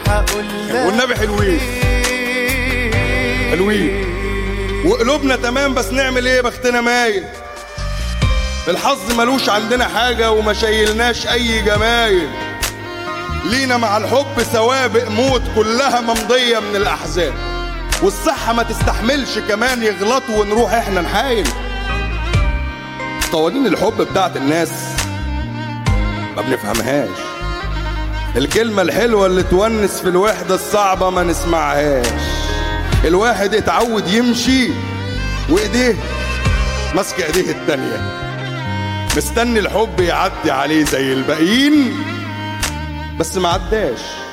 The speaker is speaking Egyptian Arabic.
هقول لك والنبي حلوين. حلوين. وقلوبنا تمام بس نعمل ايه بختنا مايل الحظ ملوش عندنا حاجة وما شايلناش أي جمايل لينا مع الحب سوابق موت كلها ممضية من الأحزان والصحة ما تستحملش كمان يغلطوا ونروح احنا نحايل قوانين الحب بتاعت الناس ما بنفهمهاش الكلمة الحلوة اللي تونس في الوحدة الصعبة ما نسمعهاش الواحد اتعود يمشي وايديه ماسكة ايديه التانية مستني الحب يعدي عليه زي الباقيين بس ما عداش